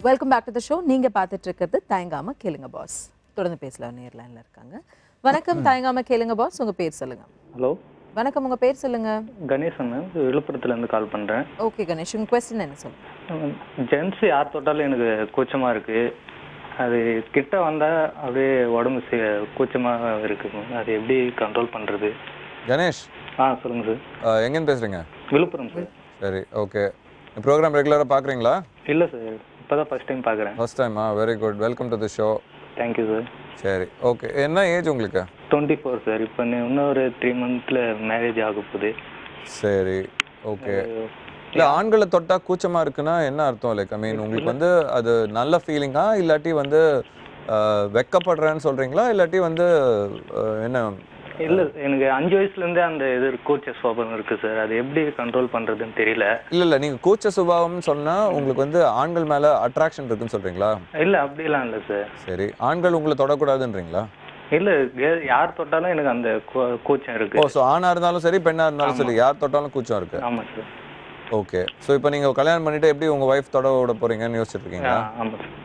Welcome back to the show நீங்க பார்த்துட்டு இருக்கிறது தயங்காம கேளுங்க பாஸ் தொடர்ந்து பேசலாம் நேர்லைன்ல இருக்காங்க வணக்கம் தயங்காம கேளுங்க பாஸ் உங்க பேர் சொல்லுங்க ஹலோ வணக்கம் உங்க பேர் சொல்லுங்க கணேசன் விழுப்புரத்துலேருந்து கால் பண்ணுறேன் ஓகே கணேஷ் உங்க கொஸ்டின் என்ன சொல்லுங்க ஜென்ஸ் யார் தொட்டாலும் எனக்கு கூச்சமாக இருக்குது அது கிட்ட வந்தால் அப்படியே உடம்பு சி கூச்சமாக இருக்குது அது எப்படி கண்ட்ரோல் பண்ணுறது கணேஷ் ஆ சொல்லுங்கள் சார் அஹ், எங்கேருந்து பேசுகிறீங்க விழுப்புரம் சார் சரி ஓகே ப்ரோக்ராம் ரெகுலராக பார்க்குறீங்களா இல்லை சார் இப்போ தான் ஃபஸ்ட் டைம் பார்க்குறேன் ஃபர்ஸ்ட் டைமா very good welcome to the show thank you sir சரி ஓகே என்ன ஏஜ் உங்களுக்கு டுவெண்ட்டி ஃபோர் சார் இப்போ இன்னும் ஒரு த்ரீ மந்த்தில் மேரேஜ் ஆக போகுது சரி ஓகே இல்லை ஆண்களை தொட்டா கூச்சமா இருக்குன்னா என்ன அர்த்தம் லைக் ஐ மீன் உங்களுக்கு வந்து அது நல்ல ஃபீலிங்கா இல்லாட்டி வந்து அஹ், வெக்கப்படுறேன்னு சொல்றீங்களா இல்லாட்டி வந்து அஹ், என்ன இல்லை எனக்கு அஞ்சு வயசுலேருந்தே அந்த இது கூச்ச சுவாபம் இருக்குது சார் அது எப்படி கண்ட்ரோல் பண்ணுறதுன்னு தெரியல இல்லை இல்லை நீங்கள் கூச்ச சுபாவம்னு சொன்னா உங்களுக்கு வந்து ஆண்கள் மேல அட்ராக்ஷன் இருக்குன்னு சொல்றீங்களா இல்லை அப்படிலாம் இல்லை சார் சரி ஆண்கள் உங்களை தொடக்கூடாதுன்றீங்களா இல்ல கே- யார் தொட்டாலும் எனக்கு அந்த கூ- கூச்சம் ஓ இருக்கு ஸோ ஆணா இருந்தாலும் சரி பெண்ணா இருந்தாலும் சரி யார் தொட்டாலும் கூச்சம் இருக்கு ஆமா சார் ஓகே ஸோ இப்போ நீங்க கல்யாணம் பண்ணிட்டு எப்படி உங்க ஒய்ஃப் தொட விட போறீங்கன்னு யோசிச்சுட்டு ஆ, இருக்கீங்களா ஆமா சார்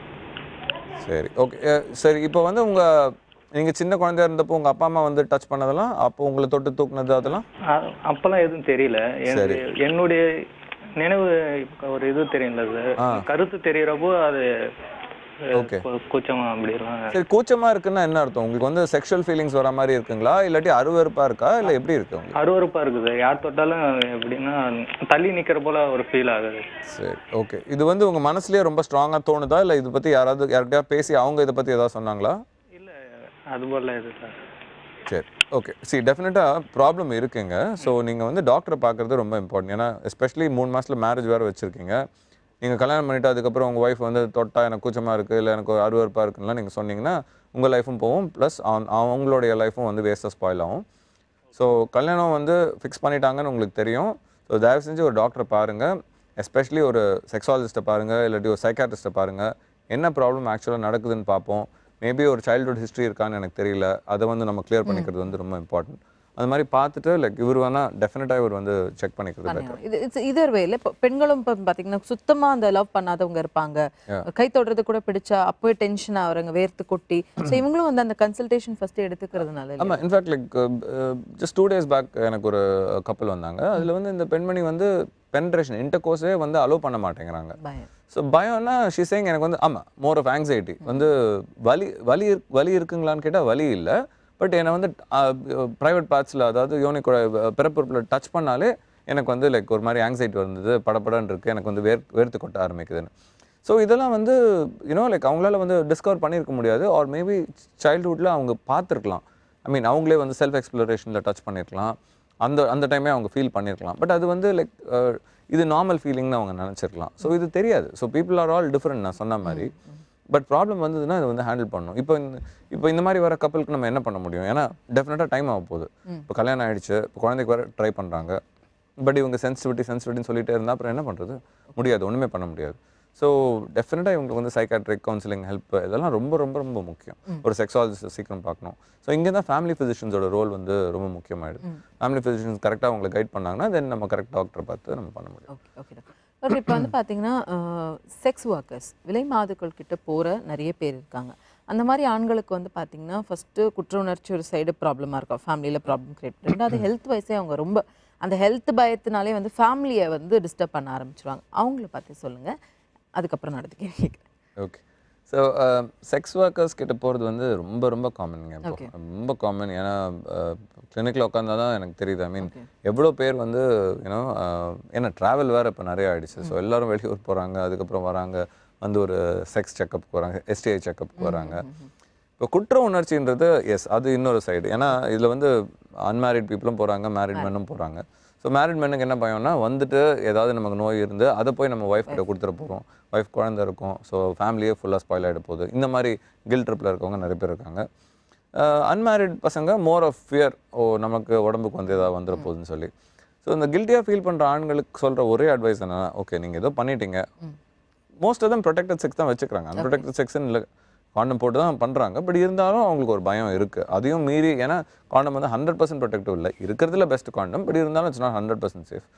சரி ஓகே சரி இப்போ வந்து உங்க நீங்க சின்ன குழந்தையா இருந்தப்போ உங்க அப்பா அம்மா வந்து டச் பண்ணதெல்லாம் அப்போ உங்களை தொட்டு தூக்குனது அதெல்லாம் அ- அப்பெல்லாம் எதுவும் தெரியல எனக்கு என்னுடைய நினைவு ஒரு இது தெரியல சார் ஆ. கருத்து தெரியறப்போ அது அஹ், Okay. கூ- கூச்சமா அப்படிலாம் சரி கூச்சமா இருக்குன்னா என்ன அர்த்தம் உங்களுக்கு வந்து செக்ஷுவல் ஃபீலிங்ஸ் வர மாதிரி இருக்குங்களா இல்லாட்டி அருவருப்பா இருக்கா இல்லை எப்படி இருக்கு உங்களுக்கு அருவருப்பா இருக்குது யார் தொட்டாலும் எப்படின்னா தள்ளி நிக்கிற போல ஒரு ஃபீல் ஆகுது சரி ஓகே இது வந்து உங்க மனசுலயே ரொம்ப ஸ்ட்ராங்கா தோணுதா இல்லை இது பத்தி யாராவது யார்கிட்டயா பேசி அவங்க இதை பத்தி ஏதாவது சொன்னாங்களா இல்ல அது போல இது சார் சரி ஓகே சி டெஃபினட்டாக ப்ராப்ளம் இருக்குங்க ஸோ நீங்கள் வந்து டாக்டரை பார்க்குறது ரொம்ப இம்பார்ட்டன்ட் ஏன்னா எஸ்பெஷலி மூணு மாதத்தில் மேரேஜ் வேறு வச்சுருக்கீங்க நீங்கள் கல்யாணம் பண்ணிவிட்டு அதுக்கப்புறம் உங்கள் ஒய்ஃப் வந்து தொட்டா எனக்கு கூச்சமாக இருக்குது இல்லை எனக்கு ஒரு அருவருப்பாக இருக்குன்னா நீங்கள் சொன்னீங்கன்னா உங்கள் லைஃபும் போகும் ப்ளஸ் அவங்களுடைய லைஃபும் வந்து வேஸ்ட்டாக ஸ்பாயில் ஆகும் ஸோ கல்யாணம் வந்து ஃபிக்ஸ் பண்ணிட்டாங்கன்னு உங்களுக்கு தெரியும் ஸோ தயவு செஞ்சு ஒரு டாக்டரை பாருங்கள் எஸ்பெஷலி ஒரு செக்ஸாலஜிஸ்ட்டை பாருங்கள் இல்லாட்டி ஒரு சைக்காட்ரிஸ்ட்டை பாருங்கள் என்ன ப்ராப்ளம் ஆக்சுவலாக நடக்குதுன்னு பார்ப்போம் மேபி ஒரு சைல்ட்ஹுட் ஹிஸ்ட்ரி இருக்கான்னு எனக்கு தெரியல அதை வந்து நம்ம கிளியர் பண்ணிக்கிறது வந்து ரொம்ப இம்பார்ட்டன்ட் அந்த மாதிரி பார்த்துட்டு லைக் இவர் வேணால் டெஃபினட்டாக இவர் வந்து செக் பண்ணிக்கிறது better. பண்ணிடணும். இது இட்ஸ் இதர் வேல இப்போ பெண்களும் இப்போ பார்த்தீங்கன்னா சுத்தமா அந்த லவ் பண்ணாதவங்க இருப்பாங்க கை தொடுறது கூட பிடிச்சா அப்போவே டென்ஷன் ஆகுறாங்க வேர்த்து கொட்டி ஸோ இவங்களும் வந்து அந்த கன்சல்டேஷன் ஃபர்ஸ்ட் எடுத்துக்கிறதுனால இல்லையா? ஆமாம் in fact like just two days back எனக்கு ஒரு கப்பல் வந்தாங்க அதில் வந்து இந்த பெண்மணி வந்து பென்ட்ரேஷன் இன்டர் கோர்ஸே வந்து அலோவ் பண்ண மாட்டேங்கிறாங்க பயம் ஸோ பயம்னா ஷிசேங் எனக்கு வந்து ஆமாம் மோர் ஆஃப் ஆங்ஸைட்டி வந்து வலி வலி இருக் வலி இருக்குங்களான்னு கேட்டால் வலி இல்லை பட் என்னை வந்து ப்ரைவேட் பார்ட்ஸில் அதாவது யோனிக்கோட பிறப்புறுப்பில் டச் பண்ணாலே எனக்கு வந்து லைக் ஒரு மாதிரி ஆங்ஸைட்டி வந்தது படபடன்னு இருக்குது எனக்கு வந்து வேர் வேர்த்து கொட்ட ஆரம்பிக்குதுன்னு ஸோ இதெல்லாம் வந்து யூனோ லைக் அவங்களால வந்து டிஸ்கவர் பண்ணியிருக்க முடியாது ஆர் மேபி சைல்ட்ஹுட்டில் அவங்க பார்த்துருக்கலாம் ஐ மீன் அவங்களே வந்து செல்ஃப் எக்ஸ்ப்ளரேஷனில் டச் பண்ணியிருக்கலாம் அந்த அந்த டைமே அவங்க ஃபீல் பண்ணியிருக்கலாம் பட் அது வந்து லைக் இது நார்மல் ஃபீலிங்னு அவங்க நினச்சிருக்கலாம் ஸோ இது தெரியாது so people are all different நான் சொன்ன மாதிரி பட் ப்ராப்ளம் வந்ததுன்னா அதை வந்து ஹேண்டில் பண்ணணும் இப்போ இந்த இப்போ இந்த மாதிரி வர கப்பலுக்கு நம்ம என்ன பண்ண முடியும் ஏன்னா டெஃபினட்டாக டைம் ஆக போகுது இப்போ கல்யாணம் ஆயிடுச்சு இப்போ குழந்தைக்கு வர ட்ரை பண்ணுறாங்க பட் இவங்க சென்சிட்டிவிட்டி சென்சிட்டிவிட்டின்னு சொல்லிட்டே இருந்தால் அப்புறம் என்ன பண்ணுறது முடியாது ஒன்றுமே பண்ண முடியாது ஸோ டெஃபினட்டாக இவங்களுக்கு வந்து சைக்காட்ரிக் கவுன்சிலிங் ஹெல்ப் இதெல்லாம் ரொம்ப ரொம்ப ரொம்ப முக்கியம் ஒரு செக்ஸாலஜிஸ்ட் சீக்கிரம் பார்க்கணும் ஸோ இங்கே தான் ஃபேமிலி ஃபிசிஷியன்ஸோட ரோல் வந்து ரொம்ப முக்கியமாயிடுது ஃபேமிலி ஃபிசிஷியன்ஸ் கரெக்டாக அவங்களை கைட் பண்ணாங்கன்னா தென் நம்ம கரெக்ட் டாக்டரை பார்த்து நம்ம பண்ண முடியும் ஓகே ஓகே டாக்டர் இப்போ வந்து பார்த்தீங்கன்னா செக்ஸ் ஒர்க்கர்ஸ் விலை மாதுக்கள் கிட்ட போகிற நிறைய பேர் இருக்காங்க அந்த மாதிரி ஆண்களுக்கு வந்து பார்த்தீங்கன்னா ஃபஸ்ட்டு குற்ற உணர்ச்சி ஒரு சைடு ப்ராப்ளமாக இருக்கும் ஃபேமிலியில் ப்ராப்ளம் கிரியேட் ரெண்டாவது ஹெல்த் வைஸே அவங்க ரொம்ப அந்த ஹெல்த் பயத்தினாலே வந்து ஃபேமிலியை வந்து டிஸ்டர்ப் பண்ண ஆரம்பிச்சிருவாங்க அவங்கள பற்றி சொல்லுங்கள் அதுக்கப்புறம் நடந்து கேட்குறேன் ஓகே ஸோ செக்ஸ் ஒர்க்கர்ஸ் கிட்ட போகிறது வந்து ரொம்ப ரொம்ப காமனுங்க இப்போ Okay. ரொம்ப காமன் ஏன்னா கிளினிக்கில் உட்காந்தா தான் எனக்கு தெரியுது ஐ மீன் எவ்வளோ பேர் வந்து யூனோ ஏன்னா ட்ராவல் வேறு இப்போ நிறைய ஆயிடுச்சு ஸோ எல்லாரும் வெளியூர் போகிறாங்க அதுக்கப்புறம் வராங்க வந்து ஒரு செக்ஸ் செக்கப்புக்கு வராங்க எஸ்டிஐ செக்கப்புக்கு வராங்க இப்போ குற்ற உணர்ச்சின்றது எஸ் அது இன்னொரு சைடு ஏன்னா இதில் வந்து அன்மேரிட் பீப்புளும் போகிறாங்க மேரிட் மென்னும் போகிறாங்க ஸோ மேரிட் மென்னுக்கு என்ன பயம்னா வந்துட்டு ஏதாவது நமக்கு நோய் இருந்து அதை போய் நம்ம ஒய்ஃப் கிட்ட கொடுத்துட போகிறோம் ஒய்ஃப் குழந்தை இருக்கும் ஸோ ஃபேமிலியே ஃபுல்லாக ஸ்பாயில் ஆகிட போகுது இந்த மாதிரி கில் ட்ரிப்பில் இருக்கவங்க நிறைய பேர் இருக்காங்க அன்மேரிட் பசங்க மோர் ஆஃப் ஃபியர் ஓ நமக்கு உடம்புக்கு வந்து ஏதாவது வந்துட போகுதுன்னு சொல்லி ஸோ இந்த கில்ட்டியாக ஃபீல் பண்ணுற ஆண்களுக்கு சொல்கிற ஒரே அட்வைஸ் என்னன்னா ஓகே நீங்கள் ஏதோ பண்ணிட்டீங்க most of them protected sex தான் வச்சுக்கிறாங்க அன்ப்ரொடெக்டட் செக்ஸ்ன்னு இல்லை காண்டம் போட்டு தான் பண்ணுறாங்க பட் இருந்தாலும் அவங்களுக்கு ஒரு பயம் இருக்குது அதையும் மீறி ஏன்னா காண்டம் வந்து ஹண்ட்ரட் பர்சன்ட் ப்ரொடெக்டிவ் இல்லை இருக்கிறதுல பெஸ்ட் காண்டம் பட் இருந்தாலும் it's not hundred percent safe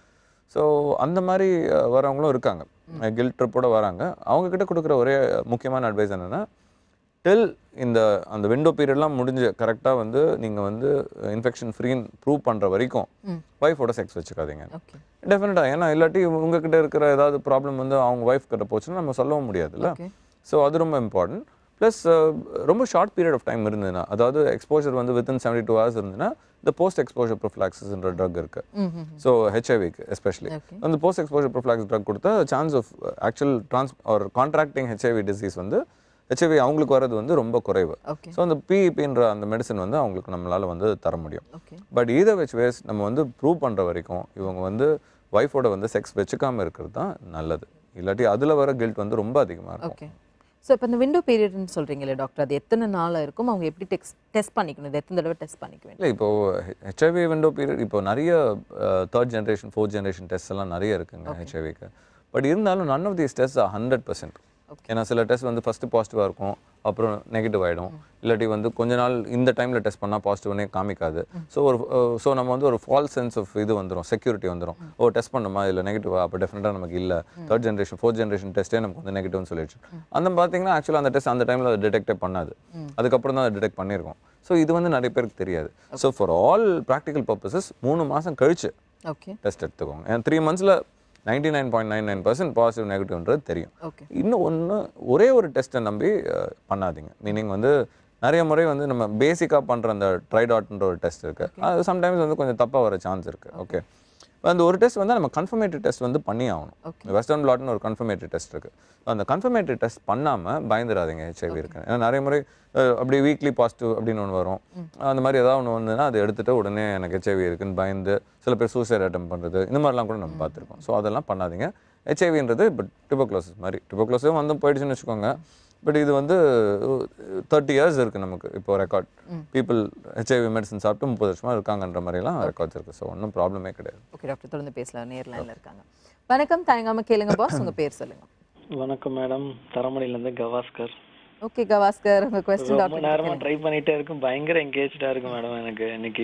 so அந்த மாதிரி அஹ், வரவங்களும் இருக்காங்க கில்ட் ட்ரிப்போட வராங்க அவங்க கிட்ட கொடுக்குற ஒரே முக்கியமான அட்வைஸ் என்னன்னா டில் இந்த அந்த விண்டோ பீரியட்லாம் முடிஞ்சு கரெக்டாக வந்து நீங்கள் வந்து இன்ஃபெக்ஷன் ஃப்ரீன்னு ப்ரூவ் பண்ணுற வரைக்கும் ஒய்ஃபோட செக்ஸ் வச்சுக்காதீங்க ஓகே டெஃபினட்டாக ஏன்னா இல்லாட்டி உங்ககிட்ட இருக்கிற ஏதாவது ப்ராப்ளம் வந்து அவங்க ஒய்ஃப் கிட்ட போச்சுன்னா நம்ம சொல்லவும் முடியாதுல்ல ஓகே ஸோ அது ரொம்ப இம்பார்ட்டன்ட் ப்ளஸ் ரொம்ப ஷார்ட் பீரியட் ஆஃப் டைம் இருந்ததுன்னா அதாவது எக்ஸ்போஜர் வந்து வித்தின் செவன்டி டூ ஹவர்ஸ் இருந்ததுன்னா இந்த போஸ்ட் எக்ஸ்போஜர் ப்ரொஃப்ளாக்சிஸ்ன்ற ட்ரக் இருக்கு ம் ம் ஸோ ஹெச்ஐவிக்கு எஸ்பெஷலி Okay. அந்த போஸ்ட் எக்ஸ்போஜர் ப்ரொஃப்ளாக்ஸ் ட்ரக் கொடுத்தா chance of actual trans or contracting HIV disease வந்து ஹெச்ஐவி அவங்களுக்கு வர்றது வந்து ரொம்ப குறைவு ஓகே ஸோ அந்த பிஇபின்ற அந்த மெடிசன் வந்து அவங்களுக்கு நம்மளால வந்து தர முடியும் okay but either which ways நம்ம வந்து ப்ரூவ் பண்ணுற வரைக்கும் இவங்க வந்து ஒய்ஃபோட வந்து செக்ஸ் வச்சுக்காம இருக்கிறது தான் நல்லது இல்லாட்டி அதில் வர கில்ட் வந்து ரொம்ப அதிகமாக இருக்கும் ஓகே ஸோ இப்போ இந்த விண்டோ பீரியட்னு சொல்கிறீங்களே டாக்டர் அது எத்தனை நாளாக இருக்கும் அவங்க எப்படி டெக்ஸ் டெஸ்ட் பண்ணிக்கணும் இது எத்தனை தடவை டெஸ்ட் பண்ணிக்க வேண்டும் இல்லை இப்போ ஹெச்ஐவி விண்டோ பீரியட் இப்போ நிறைய third generation fourth generation test எல்லாம் நிறைய இருக்குங்க ஹெச்ஐவிக்கு பட் இருந்தாலும் none of these test hundred percent ஏன்னா சில டெஸ்ட் வந்து ஃபஸ்ட்டு பாசிட்டிவாக இருக்கும் அப்புறம் நெகட்டிவ் ஆகிடும் இல்லாட்டி வந்து கொஞ்ச நாள் இந்த டைமில் டெஸ்ட் பண்ணால் பாசிட்டிவ்னே காமிக்காது ஸோ ஒரு ஸோ நம்ம வந்து ஒரு ஃபால்ஸ் சென்ஸ் ஆஃப் இது வந்துடும் செக்யூரிட்டி வந்துடும் ஓ டெஸ்ட் பண்ணோமா இல்லை நெகட்டிவா அப்போ டெஃபினட்டாக நமக்கு இல்லை தேர்ட் ஜென்ரேஷன் ஃபோர்த் ஜென்ரேஷன் டெஸ்ட்டே நமக்கு வந்து நெகட்டிவ்னு சொல்லிடுச்சு அந்த பார்த்தீங்கன்னா ஆக்சுவலாக அந்த டெஸ்ட் அந்த டைமில் டிடெக்டே பண்ணாது அதுக்கப்புறம் தான் டிடெக்ட் பண்ணியிருக்கோம் ஸோ இது வந்து நிறைய பேருக்கு தெரியாது so for all practical purposes மூணு மாதம் கழிச்சு ஓகே டெஸ்ட் எடுத்துக்கோங்க ஏன்னா த்ரீ மந்த்ஸில் ninety nine point nine nine percent positive நெகட்டிவ்ன்றது தெரியும் ஓகே இன்னும் ஒன்று ஒரே ஒரு டெஸ்ட்டை நம்பி அஹ், பண்ணாதீங்க மீனிங் வந்து நிறைய முறை வந்து நம்ம பேசிக்காக பண்ணுற அந்த ட்ரைடாட்ன்ற ஒரு டெஸ்ட் இருக்குது அது சம்டைம்ஸ் வந்து கொஞ்சம் தப்பாக வர சான்ஸ் இருக்குது ஓகே அந்த ஒரு டெஸ்ட் வந்து நம்ம கன்ஃபர்மேட்டரி டெஸ்ட் வந்து பண்ணி ஆகணும் வெஸ்டர்ன் பிளாட்னு ஒரு கன்ஃபர்மேட்டரி டெஸ்ட் இருக்குது அந்த கன்ஃபர்மேட்டரி டெஸ்ட் பண்ணாமல் பயந்துடாதீங்க ஹெச்ஐவி இருக்கு ஏன்னா நிறைய முறை அஹ், அப்படி வீக்லி பாசிட்டிவ் அப்படின்னு ஒன்று வரும் அந்த மாதிரி ஏதாவது ஒன்று வந்ததுன்னா அதை எடுத்துட்டு உடனே எனக்கு ஹெச்ஐவி இருக்குன்னு பயந்து சில பேர் சூசைட் அட்டம் பண்ணுறது இந்த மாதிரிலாம் கூட நம்ம பார்த்துருக்கோம் ஸோ அதெல்லாம் பண்ணாதீங்க ஹெச்ஐவின்றது இப்போ டிபோக்ளோசிஸ் மாதிரி டிபோக்ளோசிஸும் வந்து போயிடுச்சுன்னு வச்சுக்கோங்க பட் இது வந்து தேர்ட்டி இயர்ஸ் இருக்குது நமக்கு இப்போ ரெக்கார்ட் பீப்புள் ஹெச்ஐவி மெடிசன் சாப்பிட்டு முப்பது வருஷமா இருக்காங்கன்ற மாதிரிலாம் ரெக்கார்ட்ஸ் இருக்குது ஸோ ஒன்றும் ப்ராப்ளமே கிடையாது ஓகே டாக்டர் தொடர்ந்து பேசலாம் நேர் லைனில் இருக்காங்க வணக்கம் தயங்காம கேளுங்க பாஸ் உங்க பேர் சொல்லுங்க வணக்கம் மேடம் தரமணிலேருந்து கவாஸ்கர் ஓகே கவாஸ்கர் உங்க கொஸ்டின் ரொம்ப டாக்டர் நேரமா ட்ரை பண்ணிட்டே இருக்கும் பயங்கர என்கேஜா இருக்கு மேடம் எனக்கு இன்னைக்கு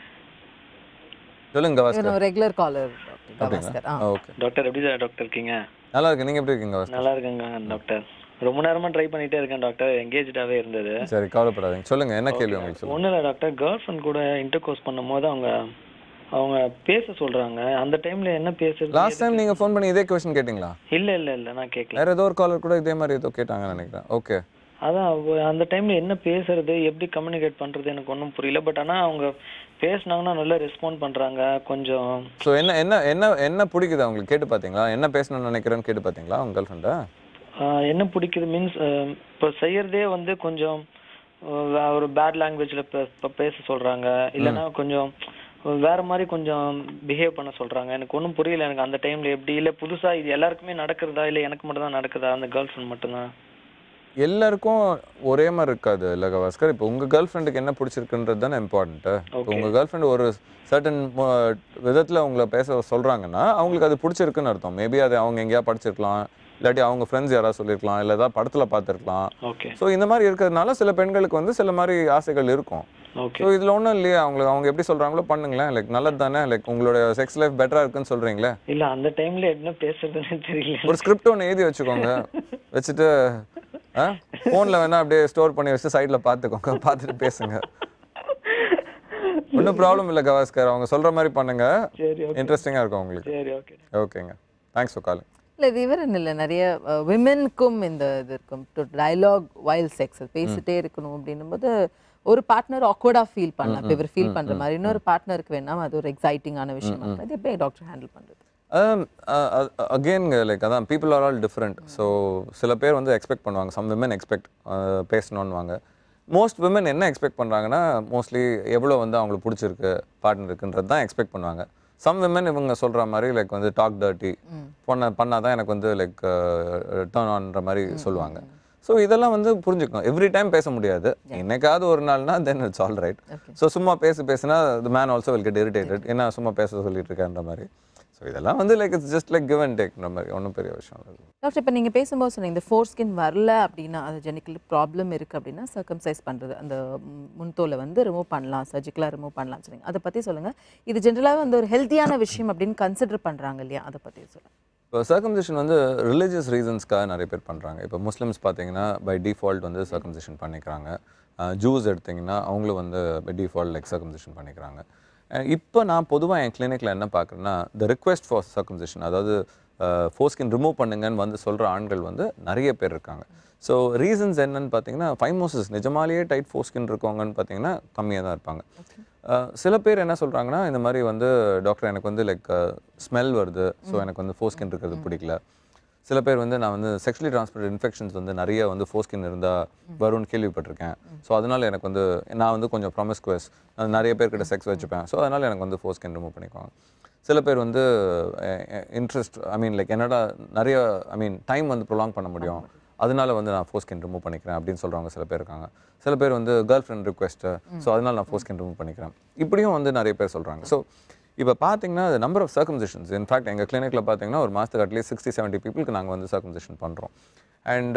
சொல்லுங்க கவாஸ்கர் ரெகுலர் காலர் கவாஸ்கர் ஆ ஓகே டாக்டர் எப்படி சார் டாக்டர் இருக்கீங்க நல்லா இருக்கு நீங்கள் எப்படி இருக்கீங்க கவாஸ்கர் நல்லா இருக்கேங்க டாக்டர் ரொம்ப நேரமா ட்ரை பண்ணிட்டே இருக்கேன் டாக்டர் என்கேஜாவே இருந்தது சரி கவலைப்படாதீங்க சொல்லுங்க என்ன கேள்வி உங்களுக்கு சொல்லுங்க ஒன்றும் இல்லை டாக்டர் கேர்ள் ஃப்ரெண்ட் கூட இன்டர் கோர்ஸ் பண்ணும்போது அவங்க அவங்க பேச சொல்றாங்க அந்த டைம்ல என்ன பேசுறது லாஸ்ட் டைம் நீங்கள் ஃபோன் பண்ணி இதே கொஸ்டின் கேட்டிங்களா இல்ல இல்ல இல்ல நான் கேட்கல வேற ஏதோ ஒரு காலர் கூட இதே மாதிரி ஏதோ கேட்டாங்கன்னு நினைக்கிறேன் ஓகே அதான் அவ- அந்த டைம்ல என்ன பேசுறது எப்படி கம்யூனிகேட் பண்றது எனக்கு ஒன்றும் புரியல பட் ஆனா அவங்க பேசுனாங்கன்னா நல்லா ரெஸ்பாண்ட் பண்றாங்க கொஞ்சம் ஸோ என்ன என்ன என்ன என்ன பிடிக்குது அவங்களுக்கு கேட்டு பார்த்தீங்களா என்ன பேசணும்னு நினைக்கிறேன்னு கேட்டு பார்த்தீங்களா உங்க கேர்ள் ஃப்ரெண்டை ஆஹ் என்ன பிடிக்குது மீன்ஸ் இப்போ செய்யறதே வந்து கொஞ்சம் ஆஹ் ஒரு பேட் லாங்குவேஜ்ல பேச சொல்றாங்க இல்லைன்னா கொஞ்சம் வேற மாதிரி கொஞ்சம் பிஹேவ் பண்ண சொல்றாங்க எனக்கு ஒன்றும் புரியல எனக்கு அந்த டைம்ல எப்படி இல்ல புதுசா இது எல்லாருக்குமே நடக்கிறதா இல்ல எனக்கு மட்டும் தான் நடக்குதா அந்த கேர்ள் ஃப்ரெண்ட் மட்டும்தான் எல்லாருக்கும் ஒரே மாதிரி இருக்காது இல்லை கவாஸ்கர் இப்போ உங்கள் கேர்ள் ஃப்ரெண்டுக்கு என்ன பிடிச்சிருக்குன்றது தானே இம்பார்ட்டன்ட்டு இப்போ உங்கள் கேர்ள் ஃப்ரெண்டு ஒரு சர்டன் விதத்தில் உங்களை பேச சொல்கிறாங்கன்னா அவங்களுக்கு அது பிடிச்சிருக்குன்னு அர்த்தம் மேபி அது அவங்க எங்கேயா படிச்சிருக்கலாம் இல்லாட்டி அவங்க ஃப்ரெண்ட்ஸ் யாராவது சொல்லியிருக்கலாம் இல்லை ஏதாவது படத்தில் பார்த்துருக்கலாம் ஓகே ஸோ இந்த மாதிரி இருக்கிறதுனால சில பெண்களுக்கு வந்து சில மாதிரி ஆசைகள் இருக்கும் ஓகே ஸோ இதில் ஒன்றும் இல்லையா அவங்களுக்கு அவங்க எப்படி சொல்கிறாங்களோ பண்ணுங்களேன் லைக் நல்லது தானே லைக் உங்களோட செக்ஸ் லைஃப் பெட்டராக இருக்குன்னு சொல்கிறீங்களே இல்ல அந்த டைம்ல என்ன பேசுறதுன்னு தெரியல ஒரு ஸ்கிரிப்ட் ஒன்று எழுதி வச்சுக்கோங்க வச்சுட்டு ஃபோனில் வேணா அப்படியே ஸ்டோர் பண்ணி வச்சு சைடில் பார்த்துக்கோங்க பார்த்துட்டு பேசுங்க ஒன்றும் ப்ராப்ளம் இல்லை கவாஸ்கர் அவங்க சொல்கிற மாதிரி பண்ணுங்க சரி ஓகே இன்ட்ரெஸ்டிங்காக இருக்கும் உங்களுக்கு சரி ஓகே ஓகேங்க தேங்க்ஸ் ஃபார் காலிங் இல்ல இது இவருன்னு இல்லை நிறைய விமென்க்கும் இந்த இது இருக்கும் டு டயலாக் வைல்ட் செக்ஸ் பேசிட்டே இருக்கணும் அப்படின்னும் போது ஒரு பார்ட்னர் ஆக்வர்டா ஃபீல் பண்ணலாம் இப்போ இவர் ஃபீல் பண்ற மாதிரி இன்னொரு பார்ட்னருக்கு வேணாம் அது ஒரு எக்ஸைட்டிங்கான விஷயமா இருக்கும் இது எப்படி டாக்டர் ஹேண்டில் பண்றது அகெயின்ங்க லைக் அதான் people are all different so சில பேர் வந்து எக்ஸ்பெக்ட் பண்ணுவாங்க சம் விமன் எக்ஸ்பெக்ட் பேசணுன்னுவாங்க மோஸ்ட் விமன் என்ன எக்ஸ்பெக்ட் பண்ணுறாங்கன்னா மோஸ்ட்லி எவ்வளோ வந்து அவங்களுக்கு பிடிச்சிருக்கு பார்ட்னர் இருக்குன்றது தான் எக்ஸ்பெக்ட் பண்ணுவாங்க சம் விமன் இவங்க சொல்கிற மாதிரி லைக் வந்து டாக் டர்ட்டி பண்ண பண்ணால் தான் எனக்கு வந்து லைக் டர்ன் ஆன்ற மாதிரி சொல்லுவாங்க ஸோ இதெல்லாம் வந்து புரிஞ்சுக்கணும் எவ்ரி டைம் பேச முடியாது என்னைக்காவது ஒரு நாள்னா then it's all right so சும்மா பேசு பேசுனா the man also will get irritated என்ன சும்மா பேச சொல்லிட்டு இருக்கேன்ற மாதிரி ஸோ ஸோ இதெல்லாம் வந்து like it's just like give and take மாதிரி ஒன்றும் பெரிய விஷயம் இல்லை டாக்டர் இப்போ நீங்கள் பேசும்போது சொன்னீங்க இந்த ஃபோர் ஸ்கின் வரல அப்படின்னா அது ஜெனிக்கல் ப்ராப்ளம் இருக்குது அப்படின்னா சர்க்கம்சைஸ் பண்ணுறது அந்த ம், முன்தோலை வந்து ரிமூவ் பண்ணலாம் சர்ஜிக்கலாக ரிமூவ் பண்ணலாம் சொன்னீங்க அதை பற்றி சொல்லுங்கள் இது ஜென்ரலாகவே வந்து ஒரு ஹெல்த்தியான விஷயம் அப்படின்னு கன்சிடர் பண்ணுறாங்க இல்லையா அதை பற்றி சொல்லுங்கள் இப்போ சர்க்கம்சிஷன் வந்து ரிலீஜியஸ் ரீசன்ஸ்க்காக நிறைய பேர் பண்ணுறாங்க இப்போ முஸ்லிம்ஸ் பார்த்தீங்கன்னா பை டிஃபால்ட் வந்து சர்க்கம்சிஷன் பண்ணிக்கிறாங்க ஜூஸ் எடுத்திங்கன்னா அவங்களும் வந்து பை டிஃபால்ட் லைக் சர்க்கம்சிஷன் பண்ணிக்கிறாங்க இப்போ நான் பொதுவாக என் கிளினிக்கில் என்ன பார்க்குறேன்னா த ரிக்வெஸ்ட் ஃபார் சர்க்கம்சிஷன் அதாவது ஃபோர்ஸ்கின் ரிமூவ் பண்ணுங்கன்னு வந்து சொல்கிற ஆண்கள் வந்து நிறைய பேர் இருக்காங்க ஸோ ரீசன்ஸ் என்னன்னு பார்த்தீங்கன்னா ஃபைமோசிஸ் நிஜமாலேயே டைட் ஃபோர்ஸ்கின் இருக்கவங்கன்னு பார்த்தீங்கன்னா கம்மியாக தான் இருப்பாங்க அஹ் சில பேர் என்ன சொல்கிறாங்கன்னா இந்த மாதிரி வந்து டாக்டர் எனக்கு வந்து லைக் ஸ்மெல் வருது ஸோ எனக்கு வந்து ஃபோர்ஸ்கின் இருக்கிறது பிடிக்கல சில பேர் வந்து நான் வந்து செக்ஷுவலி டிரான்ஸ்மிட்டட் இன்ஃபெக்ஷன்ஸ் வந்து நிறைய வந்து ஃபோர்ஸ்கின் இருந்தால் வரும்னு கேள்விப்பட்டிருக்கேன் ஸோ அதனால எனக்கு வந்து நான் வந்து கொஞ்சம் ப்ரொமிஸ்குவஸ் நிறைய பேர்கிட்ட செக்ஸ் வச்சுப்பேன் ஸோ அதனால எனக்கு வந்து ஃபோர்ஸ்கின் ரிமூவ் பண்ணிக்குவாங்க சில பேர் வந்து இன்ட்ரெஸ்ட் ஐ மீன் லைக் என்னடா நிறைய ஐ மீன் டைம் வந்து ப்ரொலாங் பண்ண முடியும் அதனால வந்து நான் ஃபோர்ஸ்கின் ரிமூவ் பண்ணிக்கிறேன் அப்படின்னு சொல்கிறவங்க சில பேர் இருக்காங்க சில பேர் வந்து கேர்ள் ஃப்ரெண்ட் ரிக்வெஸ்ட்டு ஸோ அதனால நான் ஃபோர்ஸ்கின் ரிமூவ் பண்ணிக்கிறேன் இப்படியும் வந்து நிறைய பேர் சொல்கிறாங்க ஸோ இப்போ பார்த்தீங்கன்னா நம்பர் ஆஃப் சர்க்கம்சிஷன்ஸ் இன்ஃபேக்ட் எங்கள் கிளினிக்கில் பார்த்தீங்கன்னா ஒரு மாதத்துக்கு அட்லீஸ்ட் சிக்ஸ்டி செவன்ட்டி பீப்புளுக்கு நாங்கள் வந்து சர்க்கம்சிஷன் பண்ணுறோம் அண்ட்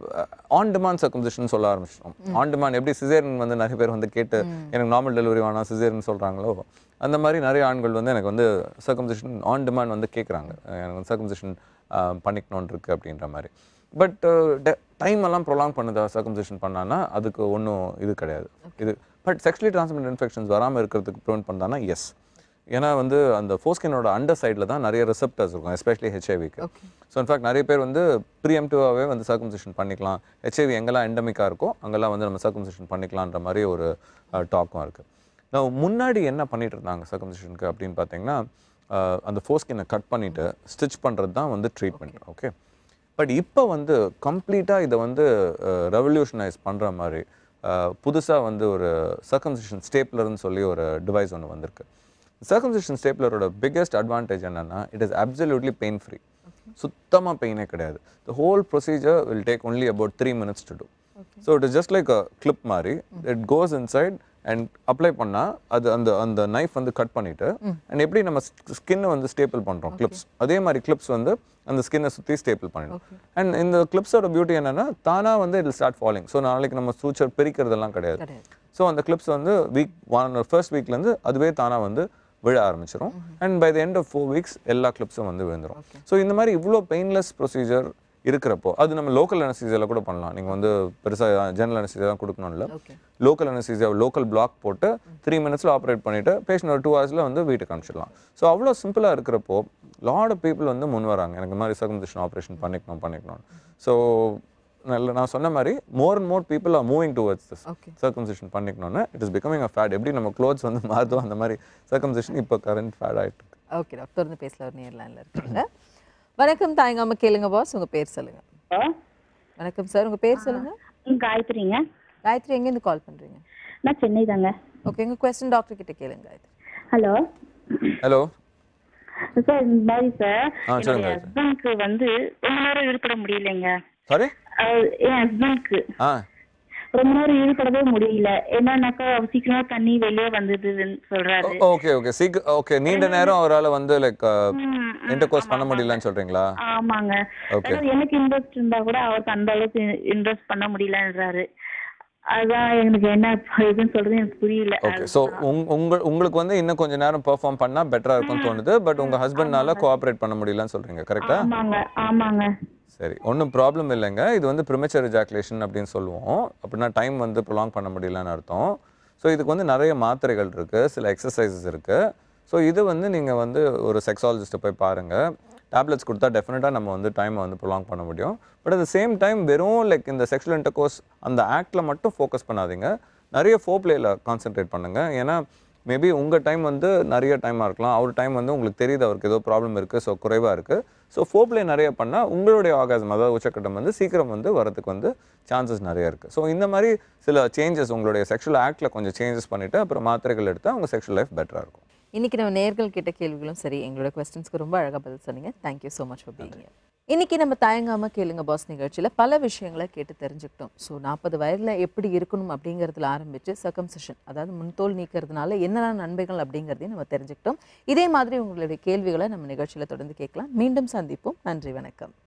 ஆன் டிமாண்ட் சர்க்கம்சிஷன் சொல்ல ஆரம்பிச்சிட்டோம் ஆன் டிமாண்ட் எப்படி சிசேரியன் வந்து நிறைய பேர் வந்து கேட்டு எனக்கு நார்மல் டெலிவரி வேணாம் சிசேரியன் சொல்கிறாங்களோ அந்த மாதிரி நிறைய ஆண்கள் வந்து எனக்கு வந்து சர்க்கம்சிஷன் ஆன் டிமாண்ட் வந்து கேட்குறாங்க எனக்கு வந்து சர்க்கம்சிஷன் பண்ணிக்கணும்னு இருக்கு அப்படின்ற மாதிரி பட் டைம் எல்லாம் ப்ரொலாங் பண்ணுதா சர்க்கம்சிஷன் பண்ணான்னா அதுக்கு ஒன்றும் இது கிடையாது இது பட் செக்ஷுவலி டிரான்ஸ்மிட் இன்ஃபெக்ஷன்ஸ் வராமல் இருக்கிறதுக்கு ப்ரிவென்ட் பண்ணானா எஸ் ஏன்னா வந்து அந்த ஃபோஸ்கினோட அண்டர் சைடில் தான் நிறைய ரிசப்டர்ஸ் இருக்கும் எஸ்பெஷலி ஹெச்ஐவிக்கு ஸோ இன்ஃபேக்ட் நிறைய பேர் வந்து ப்ரீஎம்டிவாகவே வந்து சர்க்கம்சிஷன் பண்ணிக்கலாம் ஹெச்ஐவி எங்கெல்லாம் எண்டமிக்காக இருக்கோ அங்கெல்லாம் வந்து நம்ம சர்க்கம்சிஷன் பண்ணிக்கலான்ற மாதிரி ஒரு டாக்கும் இருக்குது நான் முன்னாடி என்ன பண்ணிட்டு இருந்தாங்க சர்க்கம்சிஷனுக்கு அப்படின்னு பார்த்தீங்கன்னா அஹ், அந்த ஃபோஸ்கினை கட் பண்ணிவிட்டு ஸ்டிச் பண்ணுறது தான் வந்து ட்ரீட்மெண்ட் ஓகே பட் இப்போ வந்து கம்ப்ளீட்டாக இதை வந்து ரெவல்யூஷனைஸ் பண்ணுற மாதிரி புதுசாக வந்து ஒரு சர்க்கம்சிஷன் ஸ்டேப்லர்னு சொல்லி ஒரு டிவைஸ் ஒன்று வந்திருக்கு சர்க்கம்சிஷன் ஸ்டேப்லரோட பிக்கெஸ்ட் அட்வான்டேஜ் என்னன்னா it is absolutely pain free சுத்தமாக பெயினே கிடையாது the whole procedure will take only about three minutes to two so it is just like a clip மாதிரி it goes inside and apply பண்ணால் அது அந்த அந்த நைஃப் வந்து கட் பண்ணிட்டு அண்ட் எப்படி நம்ம ஸ்கின்னை வந்து ஸ்டேபிள் பண்ணுறோம் கிளிப்ஸ் அதே மாதிரி கிளிப்ஸ் வந்து அந்த ஸ்கின்னை சுற்றி ஸ்டேபிள் பண்ணிடும் அண்ட் இந்த கிளிப்ஸோட பியூட்டி என்னன்னா தானாக வந்து இட் ஸ்டார்ட் ஃபாலிங் ஸோ நாளைக்கு நம்ம சூச்சர் பிரிக்கிறதெல்லாம் கிடையாது கிடையாது ஸோ அந்த கிளிப்ஸ் வந்து வீக் ஒன் ஃபர்ஸ்ட் வீக்லேருந்து அதுவே தானாக வந்து விழ ஆரம்பிச்சிடும் and by the end of four weeks எல்லா கிளிப்ஸும் வந்து விழுந்துரும் ஸோ இந்த மாதிரி இவ்வளோ பெயின்லெஸ் ப்ரொசீஜர் இருக்கிறப்போ அது நம்ம லோக்கல் அனஸ்தீசியாவில் கூட பண்ணலாம் நீங்கள் வந்து பெருசாக ஜெனரல் அனஸ்தீசியா தான் கொடுக்கணும் இல்லை okay local anaesthesia local block போட்டு த்ரீ மினிட்ஸில் ஆப்ரேட் பண்ணிவிட்டு பேஷண்ட் ஒரு டூ ஹவர்ஸில் வந்து வீட்டுக்கு அனுப்பிச்சிடலாம் ஸோ அவ்வளோ சிம்பிளாக இருக்கிறப்போ லாட் ஆஃப் பீப்புள் வந்து முன் வராங்க எனக்கு இந்த மாதிரி சர்க்கம்சிஷன் ஆப்ரேஷன் பண்ணிக்கணும் பண்ணிக்கணும் ஸோ நல்ல நான் சொன்ன மாதிரி more and more people are moving towards this okay circumcision பண்ணிக்கணும்னு it is becoming a fad எப்படி நம்ம க்ளோத்ஸ் வந்து மாறுதோ அந்த மாதிரி சர்க்கம்சிஷன் இப்போ கரண்ட் ஃபேட் ஆகிட்டு இருக்கு ஓகே டாக்டர் தொடர்ந்து பேசல ஒரு நேர்லைனில் இருக்கீங்க வணக்கம் தாயங்காம கேளுங்க பாஸ் உங்க பேர் சொல்லுங்க ஹலோ வணக்கம் சார் உங்க பேர் சொல்லுங்க காயத்ரிங்க காயத்ரி எங்கேருந்து கால் பண்றீங்க நான் சென்னை தாங்க ஓகே உங்க கொஸ்டின் டாக்டர் கிட்ட கேளுங்க காயத்ரி ஹலோ ஹலோ சார் இந்த மாதிரி சார் ஆ, சொல்லுங்க. என்னுடைய ஹஸ்பண்ட்க்கு வந்து ரொம்ப நேரம் ஈடுபட முடியலைங்க சாரி அஹ் என் ஹஸ்பண்ட்க்கு ஆ ரொம்ப நேரம் ஈடுபடவே முடியல என்னன்னாக்கா சீக்கிரமா தண்ணி வெளியே வந்ததுன்னு சொல்றாரு ஓகே ஓகே சீக்கிரம் ஓகே நீண்ட நேரம் அவரால் வந்து லைக் ம், ம், இன்டர்கோர்ஸ் பண்ண முடியலன்னு சொல்றீங்களா ஆமாங்க Okay. ஏன்னா எனக்கு இன்ட்ரெஸ்ட் இருந்தா கூட அவருக்கு அந்த அளவுக்கு இன்ட்ரெஸ்ட் பண்ண முடியலன்றாரு அதான் எனக்கு என்ன இதுன்னு சொல்றது எனக்கு புரியல ஓகே ஸோ உங்க உங்களுக்கு வந்து இன்னும் கொஞ்ச நேரம் பெர்ஃபார்ம் பண்ணா பெட்டரா இருக்கும்னு தோணுது பட் உங்க ஹஸ்பண்ட்னால கோஆப்ரேட் பண்ண முடியலன்னு சொல்றீங்க கரெக்டா ஆமாங்க ஆமாங்க சரி ஒன்றும் ப்ராப்ளம் இல்லைங்க இது வந்து ப்ரிமெச்சர் எஜாக்குலேஷன் அப்படின்னு சொல்லுவோம் அப்படின்னா டைம் வந்து ப்ரொலாங் பண்ண முடியலன்னு அர்த்தம் ஸோ இதுக்கு வந்து நிறைய மாத்திரைகள் இருக்குது சில எக்ஸசைசஸ் இருக்குது ஸோ இது வந்து நீங்கள் வந்து ஒரு செக்ஸாலஜிஸ்ட்டை போய் பாருங்கள் டேப்லெட்ஸ் கொடுத்தா டெஃபினட்டாக நம்ம வந்து டைமை வந்து ப்ரொலாங் பண்ண முடியும் but at the same time வெறும் லைக் இந்த செக்ஷுவல் இன்டர்கோர்ஸ் அந்த ஆக்டில் மட்டும் ஃபோக்கஸ் பண்ணாதீங்க நிறைய ஃபோப்ளேயில் கான்சென்ட்ரேட் பண்ணுங்கள் ஏன்னா மேபி உங்கள் டைம் வந்து நிறைய டைமாக இருக்கலாம் அவர் டைம் வந்து உங்களுக்கு தெரியுது அவருக்கு ஏதோ ப்ராப்ளம் இருக்குது ஸோ குறைவாக இருக்குது ஸோ ஃபோப்ளே நிறைய பண்ணால் உங்களுடைய ஆகாசம் அதாவது உச்சக்கட்டம் வந்து சீக்கிரம் வந்து வரதுக்கு வந்து சான்சஸ் நிறைய இருக்குது ஸோ இந்த மாதிரி சில சேஞ்சஸ் உங்களுடைய செக்ஷுவல் ஆக்டில் கொஞ்சம் சேஞ்சஸ் பண்ணிவிட்டு அப்புறம் மாத்திரைகள் எடுத்தால் உங்கள் செக்ஷுவல் லைஃப் பெட்டராக இருக்கும் இன்னைக்கு நம்ம நேர்கள் கிட்ட கேள்விகளும் சரி எங்களோட கொஸ்டின்ஸ்க்கு ரொம்ப அழகா பதில் சொன்னீங்க thank you so much for being இன்னைக்கு நம்ம தயங்காம கேளுங்க பாஸ் நிகழ்ச்சியில் பல விஷயங்களை கேட்டு தெரிஞ்சுக்கிட்டோம் ஸோ நாற்பது வயதில் எப்படி இருக்கணும் அப்படிங்கிறதுல ஆரம்பித்து சர்க்கம்செஷன் அதாவது முன்தோல் நீக்கிறதுனால என்னென்ன நன்மைகள் அப்படிங்கிறதையும் நம்ம தெரிஞ்சுக்கிட்டோம் இதே மாதிரி உங்களுடைய கேள்விகளை நம்ம நிகழ்ச்சியில் தொடர்ந்து கேட்கலாம் மீண்டும் சந்திப்போம் நன்றி வணக்கம்